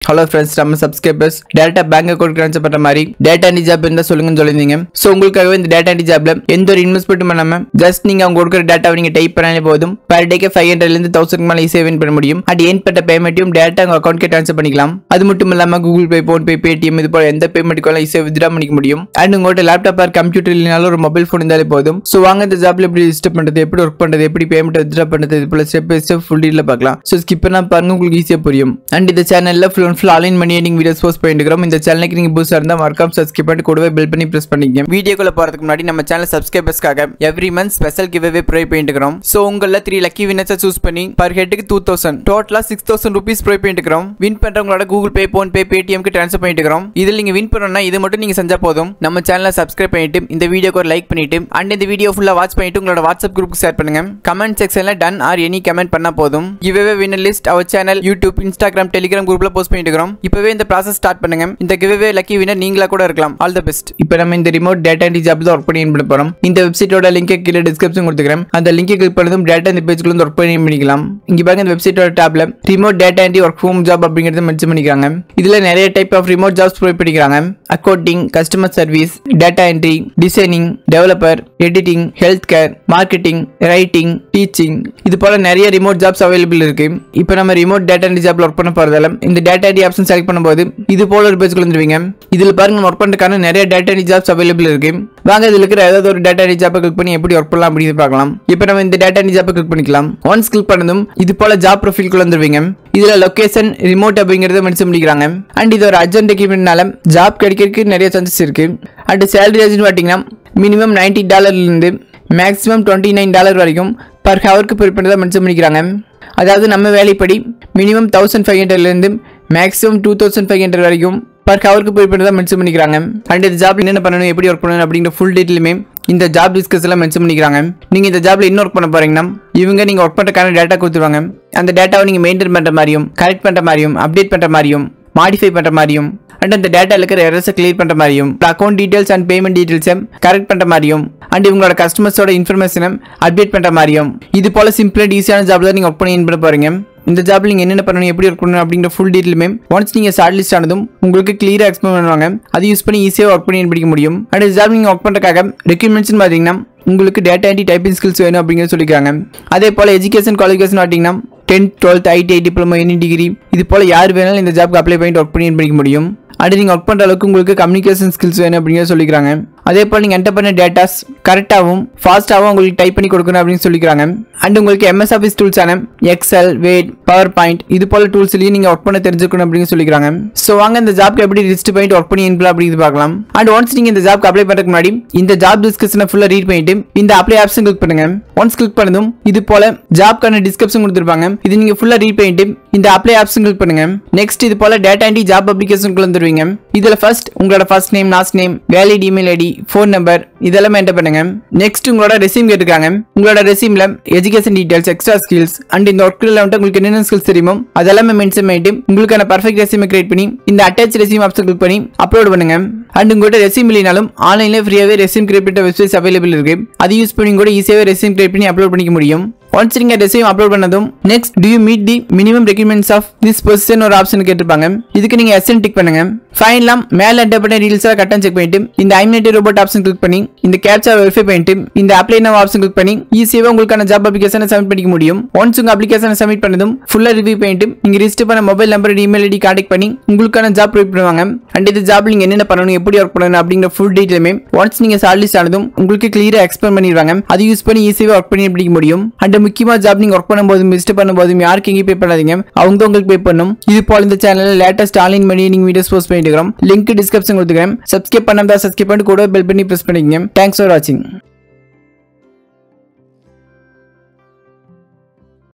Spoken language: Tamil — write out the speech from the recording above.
ஹலோ ஃப்ரெண்ட்ஸ் நம்ம சப்ஸ்கிரைபர்ஸ் டேரக்டா பேங்க் அக்கௌண்ட் ட்ரான்ஸ்ஃபர் பண்ற மாதிரி டேட்டா என்ட்ரி ஜாப் இருந்தா சொல்லுங்கன்னு சொல்லியிருந்தீங்க ஸோ உங்களுக்காகவே இந்த டேட்டா என்ட்ரி ஜாப்ல எந்த ஒரு இன்வெஸ்ட்மெண்ட் பண்ணாம ஜஸ்ட் நீங்க அவங்க கொடுக்குற டேட்டாவை நீங்க டைப் பண்ணாலே போதும் per டேக்கு ஃபைவ் ஹண்ட்ரட்ல இருந்து தௌசண்ட் மேலே ஈஸியாக வின் பண்ண முடியும் அட் ஏன் பட்ட பேமெண்ட்டையும் டேரக்டா உங்க அக்கௌண்ட்க்கு ட்ரான்ஸ்ஃபர் பண்ணிக்கலாம் அது மட்டும் இல்லாம Google Pay PhonePe Paytm இது போல எந்த பேமெண்ட்டுக்கும் ஈஸியாக வித்ரா பண்ணிக்க முடியும் அண்ட் உங்கள்கிட்ட லேப்டாப் ஆர் கம்ப்யூட்டர் இல்லைனாலும் ஒரு மொபைல் ஃபோன் இருந்தாலே போதும் ஸோ வாங்க இந்த ஜாப்ல எப்படி ரிஜிஸ்டர் பண்றது எப்படி ஒர்க் பண்றது எப்படி பேமெண்ட் வித்ரா பண்றது இது போல ஸ்டெப் பை ஸ்டெப் ஃபுல் டீல பார்க்கலாம் ஸோ ஸ்கிப் பண்ணா பாருங்க உங்களுக்கு ஈஸியாக புரியும் அண்ட் இந்த சேனல்ல full and full online money நீங்க வீடியோஸ் போஸ்ட் பண்ணிட்டு இருக்கிறோம் இந்த சேனலுக்கு நீங்க புதுசாக இருந்தால் மறக்காம சப்ஸ்கிரைப் பண்ணி கூடவே பெல் பண்ணி பிரஸ் பண்ணிக்கங்க வீடியோக்குள்ள போறதுக்கு முன்னாடி நம்ம சேனல் சப்ஸ்கிரைபர்ஸ்க்காக every month special giveaway provide பண்ணிட்டு இருக்கிறோம் ஸோ உங்கள த்ரீ லக்கி வினர்ஸை சூஸ் பண்ணி பர் ஹெட்டுக்கு டூ தௌசண்ட் டோட்டலா சிக்ஸ் தௌசண்ட் ருபீஸ் ப்ரொவைட் பண்ணிட்டு இருக்கிறோம் வின் பண்றவங்களோட கூகுள் பே போன் பே பேடிஎம்க்கு ட்ரான்ஸ்ஃபர் பண்ணிட்டு இருக்கிறோம் இதில் நீங்க வின் பண்ணணும்னா இது மட்டும் நீங்க செஞ்சா போதும் நம்ம சேனலை சப்ஸ்கிரைப் பண்ணிட்டு இந்த வீடியோக்கு ஒரு லைக் பண்ணிட்டு அண்ட் இந்த வீடியோ ஃபுல்லா வாட்ச் பண்ணிட்டு உங்களோட வாட்ஸ்அப் குரூப் ஷேர் பண்ணுங்க கமெண்ட் செக்ஷன்ல டன் ஆர் எனி கமெண்ட் பண்ணா போதும் giveaway winner list our channel YouTube Instagram Telegram குரூப்ல போஸ்ட் பண்ணிட்டு இருக்கிறோம் இப்பவே இந்த ப்ராசஸ் ஸ்டார்ட் பண்ணுங்க இந்த கிவ்வே லக்கி வின்னர் நீங்களா கூட இருக்கலாம் ஆல் தி பெஸ்ட் இப்போ நம்ம இந்த ரிமோட் டேட்டா என்ட்ரி ஜாப் தான் ஒர்க் பண்ணி பண்ண போறோம் இந்த வெப்சைட்டோட லிங்க் கீழே டிஸ்கிரிப்ஷன் கொடுத்துக்கிறேன் அந்த லிங்கை கிளிக் பண்ணதும் டேட்டா இந்த பேஜ்க்குள்ள வந்து ஒர்க் பண்ணி பண்ணிக்கலாம் இங்க பாருங்க இந்த வெப்சைட்டோட டேப்ல remote data entry work home job அப்படிங்கறத மென்ஷன் பண்ணிக்கிறாங்க இதுல நிறைய type of remote jobs provide பண்ணிக்கிறாங்க accounting customer service data entry designing developer editing health care marketing writing teaching இது போல நிறைய ரிமோட் ஜாப்ஸ் அவைலபிள் இருக்கு இப்போ நம்ம ரிமோட் டேட்டா என்ட்ரி ஜாப்ல ஒர்க் பண்ண போறதால இந்த டேட்டா என்ட்ரி ஆப்ஷன் செலக்ட் பண்ணும்போது இது போல ஒரு பேஜ்க்குள்ள வந்துருவீங்க இதுல பாருங்க ஒர்க் பண்றதுக்கான நிறைய டேட்டா என்ட்ரி ஜாப்ஸ் அவைலபிள் இருக்கு வாங்க இதுல இருக்கிற ஏதாவது ஒரு டேட்டா என்ட்ரி ஜாப்பை கிளிக் பண்ணி எப்படி ஒர்க் பண்ணலாம் அப்படின்னு பார்க்கலாம் இப்போ நம்ம இந்த டேட்டா என்ட்ரி ஜாப்பை கிளிக் பண்ணிக்கலாம் ஒன்ஸ் கிளிக் பண்ணதும் இது போல ஜாப் ப்ரொஃபைல்குள்ள வந்துருவீங்க இதுல லொகேஷன் ரிமோட் அப்படிங்கறத மென்ஷன் பண்ணிக்கிறாங்க அண்ட் இது ஒரு அர்ஜென்ட் எக்யூப்மெண்ட்னால ஜாப் கிடைக்கிறதுக்கு நிறைய சான்சஸ் இருக்கு அண்ட் சேலரி ரேஞ்சுன்னு பார்த்தீங்கன்னா மினிமம் நைன்டி டாலர்லேருந்து மேக்ஸிமம் டுவெண்ட்டி நைன் டாலர் வரைக்கும் பர் ஹவருக்கு ப்ரிப்பேர் பண்ணதாக மென்ஷன் பண்ணிக்கிறாங்க அதாவது நம்ம வேலைப்படி மினிமம் தௌசண்ட் ஃபைவ் ஹண்ட்ரட்லேருந்து maximum two thousand five hundred வரைக்கும் பர் ஹவருக்கு ப்ரிப்பேர் பண்ணதாக மென்ஷன் பண்ணிக்கிறாங்க அண்ட் இந்த ஜாப் என்னென்ன பண்ணணும் எப்படி ஒர்க் பண்ணணும் அப்படிங்கிற ஃபுல் டீட்டெயிலுமே இந்த ஜாப் டிஸ்கஸ் எல்லாம் மென்ஷன் பண்ணிக்கிறாங்க நீங்கள் இந்த ஜாப்ல என்ன ஒர்க் பண்ண போறீங்கன்னா இவங்க நீங்கள் ஒர்க் பண்ணுறதுக்கான டேட்டா கொடுத்துருவாங்க அந்த டேட்டாவை நீங்கள் மெயின்டைன் பண்ணுற மாதிரியும் கரெக்ட் பண்ணுற மாதிரியும் அப்டேட் பண்ணுற மாதிரியும் மாடிஃபை பண்ணுற மாதிரியும் அண்ட் அந்த டேட்டாவில் இருக்கிற எரர்ஸை கிளியர் பண்ணுற மாதிரியும் அக்கௌண்ட் டீடைல்ஸ் அண்ட் பேமெண்ட் டீடைல்ஸை கரெக்ட் பண்ணுற மாதிரியும் அண்ட் இவங்களோட கஸ்டமர்ஸோட இன்ஃபர்மேஷனை அப்டேட் பண்ணுற மாதிரியும் இது போல சிம்பிள் அண்ட் ஈஸியான ஜாப் தான் நீங்கள் ஒர்க் பண்ணி பண்ண போறீங்க இந்த ஜாப்ல நீங்கள் என்னென்ன பண்ணணும் எப்படி ஒர்க் பண்ணணும் அப்படிங்கிற ஃபுல் டீட்டெயிலுமே ஒன்ஸ் நீங்கள் ஷார்ட் லிஸ்ட் ஆனதும் உங்களுக்கு கிளியராக எக்ஸ்பிளைன் பண்ணுவாங்க அதை யூஸ் பண்ணி ஈஸியாக ஒர்க் பண்ணி படிக்க முடியும் அண்ட் இந்த ஜாப் நீங்கள் ஒர்க் பண்ணுறதுக்காக ரெக்யூமெண்ட்ஸ் பார்த்தீங்கன்னா உங்களுக்கு டேட்டா என்ட்ரி டைப்பிங் ஸ்கில்ஸ் வேணும் அப்படிங்கிறத சொல்லிக்கிறாங்க அதே போல் எஜுகேஷன் குவாலிஃபிகேஷன் பார்த்தீங்கன்னா tenth twelfth ITI diploma any degree இது போல் யார் வேணாலும் இந்த ஜாப்க்கு அப்ளை பண்ணிட்டு ஒர்க் பண்ணி படிக்க முடியும் அடுத்து நீங்கள் ஒர்க் பண்ணுற அளவுக்கு உங்களுக்கு கம்யூனிகேஷன் ஸ்கில்ஸ் வேணும் அப்படிங்கிறத சொல்லிக்கிறாங்க அதே போல் நீங்கள் என்டர் பண்ண டேட்டாஸ் கரெக்டாகவும் ஃபாஸ்ட்டாகவும் உங்களுக்கு டைப் பண்ணி கொடுக்கணும் அப்படின்னு சொல்லிக்கிறாங்க அண்ட் உங்களுக்கு எம்எஸ் ஆஃபீஸ் டூல்ஸான எக்ஸல் வேட் பவர் பாயிண்ட் இது போல டூல்ஸ்லையும் நீங்கள் ஒர்க் பண்ண தெரிஞ்சுக்கணும் அப்படின்னு சொல்லிக்கிறாங்க ஸோ வாங்க இந்த ஜாப்க்கு எப்படி ரிஜிஸ்டர் பண்ணிட்டு ஒர்க் பண்ணி இன்பலாம் அப்படின்னு பார்க்கலாம் அண்ட் ஒன்ஸ் நீங்கள் இந்த ஜாப்க்கு அப்ளை பண்ணுறதுக்கு முன்னாடி இந்த ஜாப் டிஸ்கிரிப்ஷனை ஃபுல்லாக ரீட் பண்ணிட்டு இந்த அப்ளை ஆப்ஷன் கிளிக் பண்ணுங்க ஒன்ஸ் கிளிக் பண்ணதும் இது போல ஜாப்க்கான டிஸ்கிரிப்ஷன் கொடுத்துருப்பாங்க இது நீங்கள் ஃபுல்லாக ரீட் பண்ணிட்டு இந்த அப்ளை ஆப்ஷன் கிளிக் பண்ணுங்க நெக்ஸ்ட் இது போல டேட்டா என்ட்ரி ஜாப் அப்ளிகேஷன் வந்துருவீங்க இதுல ஃபர்ஸ்ட் உங்களோட first name last name valid email ID phone number இதெல்லாம் என்டர் பண்ணுங்க நெக்ஸ்ட் உங்களோட ரெசியூம் கேட்டிருக்காங்க உங்களோட ரெசியூம்ல education details extra skills and இந்த ஒர்க்கில் வந்துட்டு உங்களுக்கு என்னென்ன ஸ்கில்ஸ் தெரியுமோ அதெல்லாமே மென்ஷன் பண்ணிட்டு உங்களுக்கான பர்ஃபெக்ட் ரெசியூம் கிரியேட் பண்ணி இந்த அட்டாச் ரெசியூம் ஆப்ஷன் கிளிக் பண்ணி அப்லோட் பண்ணுங்க அண்ட் உங்கள்கிட்ட ரெசியூம் இல்லைனாலும் ஆன்லைன்ல ஃப்ரீயாவே ரெசியூம் கிரியேட் பண்ணுற வெப்சைட்ஸ் அவைலபிள் இருக்கு அது யூஸ் பண்ணி கூட ஈஸியாகவே ரெசியூம் கிரியேட் பண்ணி அப்லோட் பண்ணிக்க முடியும் ஒன்ஸ் நீங்க ரெசியூம் அப்லோட் பண்ணதும் next do you meet the minimum requirements of this position ஒரு ஆப்ஷன் கேட்டிருப்பாங்க இதுக்கு நீங்க எஸ்என் டிக் பண்ணுங்க ஃபைனலாம் மேல என்டர் பண்ண ரீல்ஸ் கட்டன் செக் பண்ணிட்டு இந்த ஐமினேட்டி ரோபோட் ஆப்ஷன் கிளிக் பண்ணி இந்த கேப்சா வெரிஃபை பண்ணிட்டு இந்த அப்ளை நவ் ஆப்ஷன் கிளிக் பண்ணி ஈஸியாவே உங்களுக்கான ஜாப் அப்ளிகேஷனை சப்மிட் பண்ணிக்க முடியும் ஒன்ஸ் உங்க அப்ளிகேஷனை சப்மிட் பண்ணதும் ஃபுல்லா ரிவ்யூ பண்ணிட்டு நீங்க ரிஜிஸ்டர் பண்ண mobile number email ID contact பண்ணி உங்களுக்கான ஜாப் ப்ரொவைட் பண்ணுவாங்க அண்ட் இந்த ஜாப் நீங்க என்னென்ன பண்ணணும் எப்படி ஒர்க் பண்ணணும் அப்படிங்கிற ஃபுல் டீட்டெயிலுமே ஒன்ஸ் நீங்க ஷார்ட் லிஸ்ட் ஆனதும் உங்களுக்கு கிளியரா எக்ஸ்பிளைன் பண்ணிடுவாங்க அது யூஸ் பண்ணி ஈஸியாக ஒர்க் பண்ணி பிடிக்க முடியும் அண்ட் முக்கியமா ஜாப் நீங்க ஒர்க் பண்ணும்போது மிஸ்ட் பண்ணும்போது யாருக்கு எங்கேயும் பே பண்ணாதீங்க அவங்க தான் உங்களுக்கு பே பண்ணும் இது போல இந்த சேனலில் லேட்டஸ்ட் ஆன்லைன் பண்ணி நீங்க வீடியோஸ் போஸ்ட் பண்ணிட்டு இருக்கிறோம் லிங்க் டிஸ்கிரிப்ஷன் கொடுத்துக்கிறேன் சப்ஸ்கிரைப் பண்ணாம சப்ஸ்கிரைப் பண்ணி கூட பெல் பண்ணி ப்ரெஸ் பண்ணிக்கங்க தேங்க்ஸ் ஃபார் வாட்சிங்